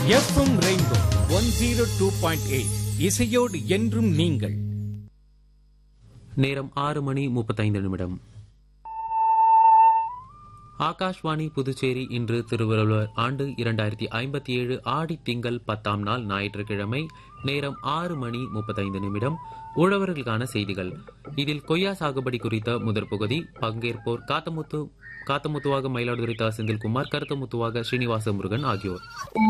FM Rainbow one zero two point eight இசையோடு என்றும் நீங்கள் நேரம் ஆறு மணி முப்பத்தைந்து நிமிடம் ஆகாஷ்வாணி புதுச்சேரி இன்று திருவள்ளுவர் ஆண்டு இரண்டாயிரத்தி ஐம்பத்தி ஏழு ஆடி திங்கள் பத்தாம் நாள் ஞாயிற்றுக்கிழமை நேரம் ஆறு மணி முப்பத்தைந்து நிமிடம் உழவர்களுக்கான செய்திகள் இதில் கொய்யா சாகுபடி குறித்த முதற் பகுதி பங்கேற்போர் காத்தமுத்து காத்தமுத்துவாக மயிலாடுதுறை தா செந்தில்குமார் கருத்தமுத்துவாக ஸ்ரீனிவாச முருகன் ஆகியோர்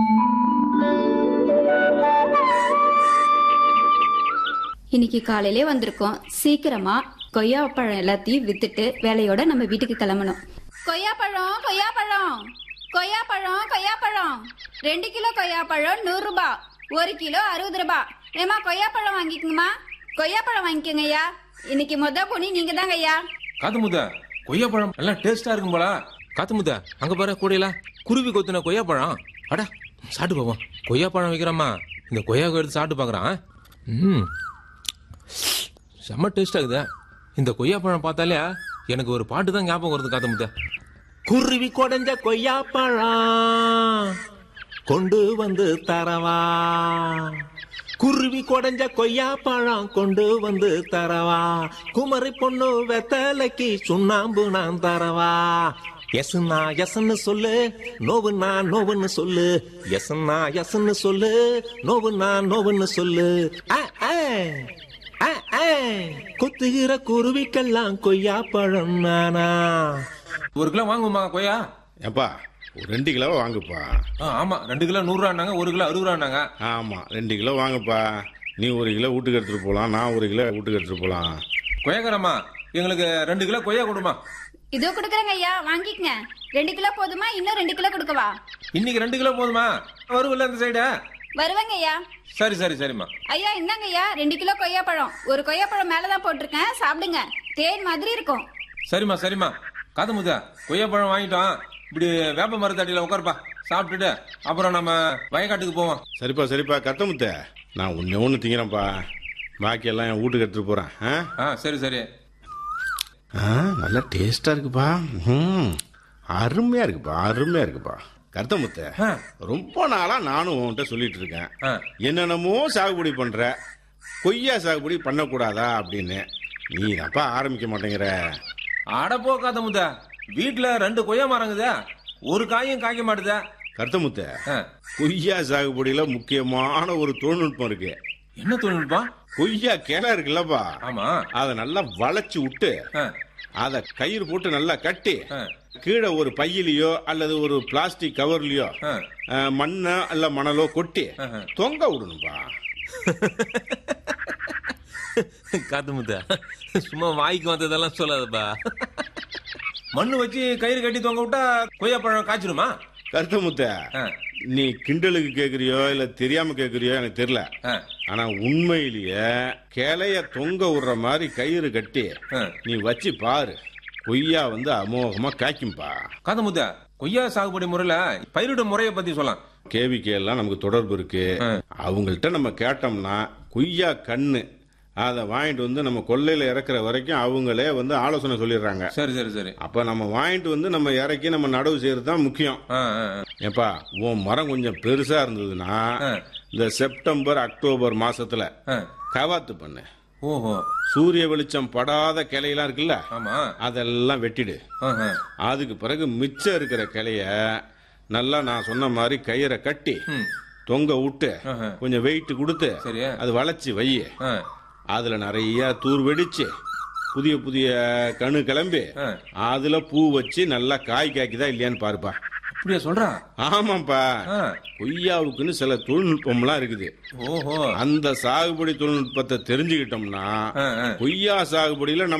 இன்னைக்கு காலையிலே வந்திருக்கோம் சீக்கிரமா கொய்யா பழம் எல்லாத்தையும் வித்துட்டு வேலையோட நம்ம வீட்டுக்கு கிளம்பணும் கொய்யா பழம் கொய்யா பழம் கொய்யா பழம் கொய்யா பழம் ரெண்டு கிலோ கொய்யா பழம் நூறு ரூபாய் ஒரு கிலோ அறுபது ரூபாய் ஏமா கொய்யா பழம் வாங்கிக்கோங்கம்மா கொய்யா பழம் வாங்கிக்கோங்க ஐயா இன்னைக்கு மொத பொண்ணி நீங்க தாங்க ஐயா காத்து முத்த கொய்யா பழம் எல்லாம் டேஸ்டா இருக்கும் போல காத்து முத்த அங்க பாரு கூடையில குருவி கொத்துன கொய்யா பழம் அட சாப்பிட்டு போவோம் கொய்யா பழம் வைக்கிறோமா இந்த கொய்யா எடுத்து சாப்பிட்டு பாக்குறான் ம் செம்ம டேஸ்டா இருக்குது இந்த கொய்யா பழம் பார்த்தாலே எனக்கு ஒரு பாட்டு தான் ஞாபகம் வருது காத்து முத்த குருவி கொடைஞ்ச கொய்யா பழம் கொண்டு வந்து தரவா குருவி கொடைஞ்ச கொய்யா பழம் கொண்டு வந்து தரவா குமரி பொண்ணு வெத்தலைக்கு சுண்ணாம்பு நான் தரவா எஸ்னா எஸ்ன்னு சொல்லு நோவுனா நோவுன்னு சொல்லு எஸ்னா எஸ்ன்னு சொல்லு நோவுனா நோவுன்னு சொல்லு ஆ, ஆ. ஆ, ஆ. கொத்துகிற குருவிக்கெல்லாம் கொய்யா பழம் நானா ஒரு கிலோ வாங்குமா கொய்யா ஏப்பா ஒரு ரெண்டு கிலோ வாங்குப்பா ஆ, ஆமா ரெண்டு கிலோ நூறு ரூபாண்டாங்க ஒரு கிலோ அறுபது ரூபாண்டாங்க ஆமா ரெண்டு கிலோ வாங்குப்பா நீ ஒரு கிலோ வீட்டுக்கு எடுத்துட்டு போலாம் நான் ஒரு கிலோ வீட்டுக்கு எடுத்துட்டு போலாம் கொய்யாக்காரம்மா எங்களுக்கு ரெண்டு கிலோ கொய்யா கொடுமா இதோ கொடுக்குறேங்க ஐயா வாங்கிக்கங்க ரெண்டு கிலோ போதுமா இன்னும் ரெண்டு கிலோ கொடுக்கவா இன்னைக்கு ரெண்டு கிலோ போதுமா வருவில்ல அந்த சைடு வருவாங்க ஐயா சரி சரி சரிம்மா ஐயா இந்தாங்க ஐயா ரெண்டு கிலோ கொய்யா பழம் ஒரு கொய்யா பழம் மேலதான் போட்டிருக்கேன் சாப்பிடுங்க தேன் மாதிரி இருக்கும் சரிம்மா சரிம்மா காது முத கொய்யா பழம் வாங்கிட்டோம் இப்படி வேப்ப மரத்தடியில உட்காருப்பா சாப்பிட்டுட்டு அப்புறம் நம்ம வயக்காட்டுக்கு போவோம் சரிப்பா சரிப்பா கத்தமுத்த நான் ஒண்ணு ஒன்று திங்கிறேன்ப்பா பாக்கி எல்லாம் என் வீட்டுக்கு எடுத்துட்டு போறேன் ஆ? ஆ சரி சரி ஆ நல்லா டேஸ்டா இருக்குப்பா ம் அருமையா இருக்குப்பா அருமையா இருக்குப்பா கருத்தமுத்த ஆ. ரொம்ப நாளா நானும் உன்கிட்ட சொல்லிட்டு இருக்கேன் ஆ. என்னென்னமோ சாகுபடி பண்ற கொய்யா சாகுபடி பண்ணக்கூடாதா அப்படின்னு நீ அப்பா ஆரம்பிக்க மாட்டேங்கிற அட போ காத முத வீட்டுல ரெண்டு கொய்யா மரங்குதே ஒரு காயும் காய்க்க மாட்டுதே கருத்தமுத்த ஆ. கொய்யா சாகுபடியில முக்கியமான ஒரு தொழில்நுட்பம் இருக்கு என்ன தொழில்நுட்பம் கொய்யா கிளை இருக்குல்லப்பா ஆமா அதை நல்லா வளைச்சு விட்டு ஆ, அதை கயிறு போட்டு நல்லா கட்டி ஆ. கீழே ஒரு பையிலையோ அல்லது ஒரு பிளாஸ்டிக் கவர்லயோ ஆ. அஹ், மண்ணோ அல்ல மணலோ கொட்டி ஆஹா. தொங்க விடணும்பா காத்து முத்த சும்மா வாய்க்கு வந்ததெல்லாம் சொல்லாதப்பா மண்ணு வச்சு கயிறு கட்டி தொங்க விட்டா கொய்யா பழம் காய்ச்சிருமா கருத்தமுத்த ஆ. நீ கிண்டலுக்கு கேக்குறியோ இல்ல தெரியாம கேக்குறியோ எனக்கு தெரியல ஆ. ஆனா உண்மையிலேயே கிளைய தொங்க விடுற மாதிரி கயிறு கட்டி ஆ. நீ வச்சு பாரு கொய்யா வந்து அமோகமா காய்க்கும்பா காது முத்த கொய்யா சாகுபடி முறையில பயிரிடும் முறையை பத்தி சொல்லலாம் கேவிகே எல்லாம் நமக்கு தொடர்பு இருக்கு ஆ. அவங்கள்ட்ட நம்ம கேட்டோம்னா கொய்யா கண்ணு அதை வாங்கிட்டு வந்து நம்ம கொல்லையில இறக்குற வரைக்கும் அவங்களே வந்து ஆலோசனை சொல்லிடுறாங்க சரி சரி சரி அப்ப நம்ம வாங்கிட்டு வந்து நம்ம இறக்கி நம்ம நடவு செய்யறது தான் முக்கியம் ஆ, ஆ, ஆ. ஏப்பா உன் மரம் கொஞ்சம் பெருசா இருந்ததுன்னா ஆ. இந்த செப்டம்பர் அக்டோபர் மாசத்துல ஆ. கவாத்து பண்ணு ஓஹோ சூரிய வெளிச்சம் படாத கிளையெல்லாம் இருக்குல்ல ஆமா அதெல்லாம் வெட்டிடு ஆஹா. அதுக்கு பிறகு மிச்சம் இருக்கிற கிளைய நல்லா நான் சொன்ன மாதிரி கயிறை கட்டி ம். தொங்க விட்டு ஆஹா. கொஞ்சம் வெயிட் கொடுத்து சரி. அது வளைச்சு வை ஆ. அதுல நிறைய தூர் வெடிச்சு புதிய புதிய கணு கிளம்பி ஆ. அதுல பூ வச்சு நல்லா காய் காய்க்குதா இல்லையான்னு பாருப்பா அப்படியா சொல்றா ஆமாப்பா ஆ. கொய்யாவுக்குன்னு சில தொழில்நுட்பம்லாம் இருக்குது ஓஹோ அந்த சாகுபடி தொழில்நுட்பத்தை தெரிஞ்சுக்கிட்டோம்னா ஆ, ஆ. கொய்யா சாகுபடியில நம்ம